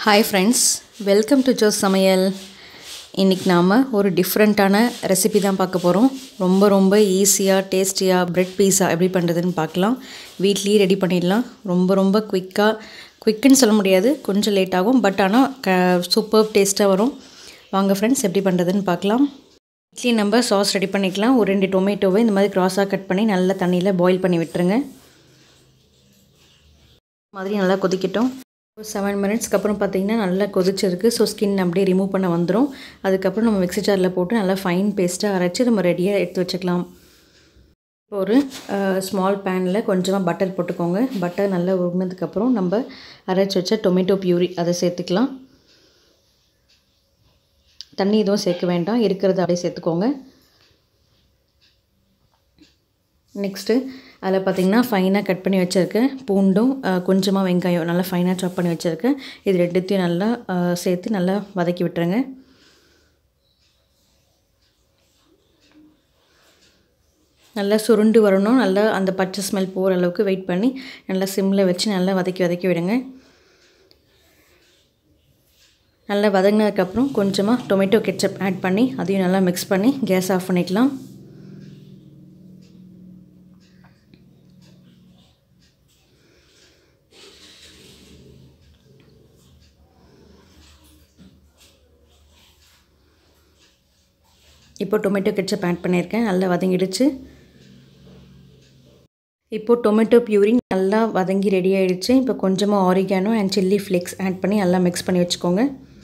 hi friends welcome to Jo's சமையல் இன்றைக்கி நாம் ஒரு டிஃப்ரெண்ட்டான ரெசிபி தான் பார்க்க போகிறோம் ரொம்ப ரொம்ப ஈஸியாக டேஸ்டியாக பிரெட் பீஸா எப்படி பண்ணுறதுன்னு பார்க்கலாம் வீட்லேயே ரெடி பண்ணிடலாம் ரொம்ப ரொம்ப குயிக்காக குயிக்குன்னு சொல்ல முடியாது கொஞ்சம் லேட் ஆகும் பட் ஆனால் க சூப்பர் டேஸ்ட்டாக வரும் வாங்க ஃப்ரெண்ட்ஸ் எப்படி பண்ணுறதுன்னு பார்க்கலாம் இட்லி நம்ம சாஸ் ரெடி பண்ணிக்கலாம் ஒரு ரெண்டு டொமேட்டோவை இந்த மாதிரி க்ராஸாக கட் பண்ணி நல்லா தண்ணியில் பாயில் பண்ணி விட்டுருங்க மாதிரி நல்லா கொதிக்கட்டும் ஒரு செவன் மினிட்ஸ்க்கு அப்புறம் பார்த்தீங்கன்னா நல்லா கொதிச்சிருக்கு ஸோ ஸ்கின் அப்படியே ரிமூவ் பண்ண வந்துடும் அதுக்கப்புறம் நம்ம மிக்ஸி ஜாரில் போட்டு நல்லா ஃபைன் பேஸ்ட்டாக அரைச்சி நம்ம ரெடியாக எடுத்து வச்சுக்கலாம் இப்போ ஒரு ஸ்மால் பேனில் கொஞ்சமாக பட்டர் போட்டுக்கோங்க பட்டர் நல்லா உருகினதுக்கப்புறம் நம்ம அரைச்சி வச்ச டொமேட்டோ பியூரி அதை சேர்த்துக்கலாம் தண்ணி எதுவும் சேர்க்க வேண்டாம் இருக்கிறத அப்படியே சேர்த்துக்கோங்க நெக்ஸ்ட்டு அதில் பார்த்திங்கன்னா ஃபைனாக கட் பண்ணி வச்சுருக்கேன் பூண்டும் கொஞ்சமாக வெங்காயம் நல்லா ஃபைனாக சாப் பண்ணி வச்சுருக்கேன் இது ரெண்டுத்தையும் நல்லா சேர்த்து நல்லா வதக்கி விட்டுருங்க நல்லா சுருண்டு வரணும் நல்லா அந்த பச்சை ஸ்மெல் போகிற அளவுக்கு வெயிட் பண்ணி நல்லா சிம்மில் வச்சு நல்லா வதக்கி வதக்கி விடுங்க நல்லா வதங்கினதுக்கப்புறம் கொஞ்சமாக டொமேட்டோ கெச்சப் ஆட் பண்ணி அதையும் நல்லா மிக்ஸ் பண்ணி கேஸ் ஆஃப் பண்ணிக்கலாம் இப்போ டொமேட்டோ கெச்சப் ஆட் பண்ணியிருக்கேன் நல்லா வதங்கிடுச்சு இப்போது டொமேட்டோ பியூரி நல்லா வதங்கி ரெடி ஆகிடுச்சு இப்போ கொஞ்சமாக oregano and chilli flakes add பண்ணி நல்லா மிக்ஸ் பண்ணி வச்சுக்கோங்க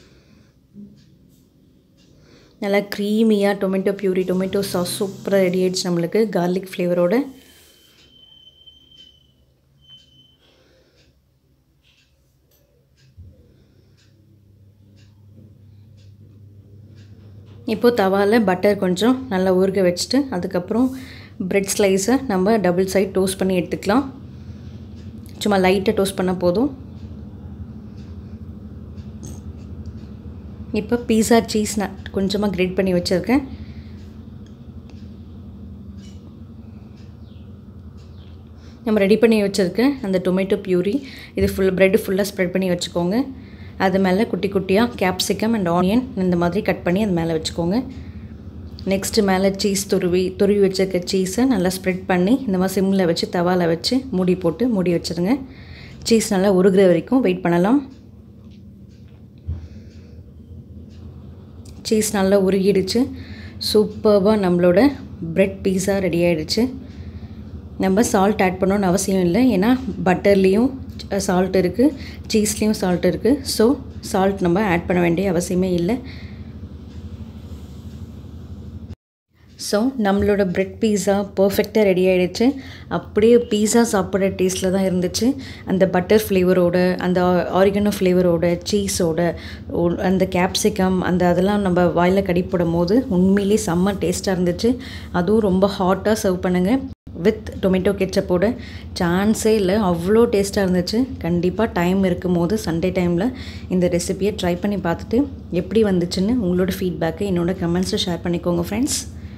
நல்லா க்ரீமியாக டொமேட்டோ பியூரி டொமேட்டோ சாஸ் சூப்பராக ரெடி ஆகிடுச்சு நம்மளுக்கு கார்லிக் ஃப்ளேவரோட இப்போது தவாவில் பட்டர் கொஞ்சம் நல்லா ஊறுக வச்சுட்டு அதுக்கப்புறம் ப்ரெட் ஸ்லைஸை நம்ம டபுள் சைட் டோஸ்ட் பண்ணி எடுத்துக்கலாம் சும்மா லைட்டாக டோஸ்ட் பண்ணால் போதும் இப்போ பீஸா சீஸ் நான் கொஞ்சமாக கிரேட் பண்ணி வச்சுருக்கேன் நம்ம ரெடி பண்ணி வச்சுருக்கேன் அந்த டொமேட்டோ பியூரி இது ஃபுல் ப்ரெட்டு ஃபுல்லாக ஸ்ப்ரெட் பண்ணி வச்சுக்கோங்க அது மேலே குட்டி குட்டியாக கேப்சிகம் அண்ட் ஆனியன் இந்த மாதிரி கட் பண்ணி அது மேலே வச்சுக்கோங்க நெக்ஸ்ட்டு மேலே சீஸ் துருவி துருவி வச்சுருக்க சீஸை நல்லா ஸ்ப்ரெட் பண்ணி இந்த மாதிரி சிம்மில் வச்சு தவாவில் வச்சு மூடி போட்டு மூடி வச்சுருங்க சீஸ் நல்லா உருகிற வரைக்கும் வெயிட் பண்ணலாம் சீஸ் நல்லா உருகிடுச்சு சூப்பர்பாக நம்மளோட ப்ரெட் பீஸா ரெடி ஆகிடுச்சு நம்ம சால்ட் ஆட் பண்ணணும்னு அவசியம் இல்லை ஏன்னா பட்டர்லேயும் சால்ட் இருக்குது சீஸ்லேயும் சால்ட் இருக்குது ஸோ சால்ட் நம்ம ஆட் பண்ண வேண்டிய அவசியமே இல்லை ஸோ நம்மளோட ப்ரெட் பீஸா பர்ஃபெக்டாக ரெடி ஆகிடுச்சு அப்படியே பீஸா சாப்பிட்ற டேஸ்ட்டில் தான் இருந்துச்சு அந்த பட்டர் ஃப்ளேவரோட அந்த ஆரிகனோ ஃப்ளேவரோட சீஸோட அந்த கேப்சிகம் அந்த அதெல்லாம் நம்ம வாயில் கடி போடும் போது உண்மையிலே செம்ம டேஸ்ட்டாக இருந்துச்சு அதுவும் ரொம்ப ஹாட்டாக சர்வ் பண்ணுங்கள் வித் டொமேட்டோ கெச்சப்போட சான்ஸே இல்லை அவ்வளோ டேஸ்ட்டாக இருந்துச்சு கண்டிப்பாக டைம் இருக்கும் போது சண்டே டைமில் இந்த ரெசிபியை ட்ரை பண்ணி பார்த்துட்டு எப்படி வந்துச்சுன்னு உங்களோட ஃபீட்பேக்கை என்னோடய கமெண்ட்ஸில் ஷேர் பண்ணிக்கோங்க ஃப்ரெண்ட்ஸ்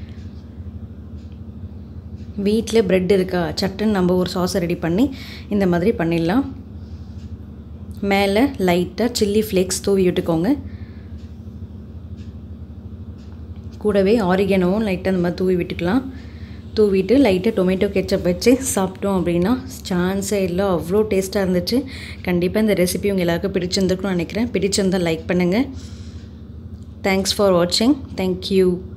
வீட்டில் ப்ரெட் இருக்கா சட்டுன்னு நம்ம ஒரு சாஸை ரெடி பண்ணி இந்த மாதிரி பண்ணிடலாம் மேலே லைட்டாக சில்லி ஃப்ளேக்ஸ் தூவி விட்டுக்கோங்க கூடவே ஆரிகனோவும் லைட்டாக அந்த மாதிரி தூவி விட்டுக்கலாம் தூவிட்டு லைட்டாக டொமேட்டோ கெச்சப் வச்சு சாப்பிட்டோம் அப்படின்னா சான்ஸே இல்லை அவ்வளோ டேஸ்ட்டாக இருந்துச்சு கண்டிப்பாக இந்த ரெசிபி உங்கள் எல்லாருக்கும் பிடிச்சிருந்துருக்குன்னு நினைக்கிறேன் பிடிச்சிருந்தால் லைக் பண்ணுங்கள் தேங்க்ஸ் ஃபார் வாட்சிங் தேங்க்யூ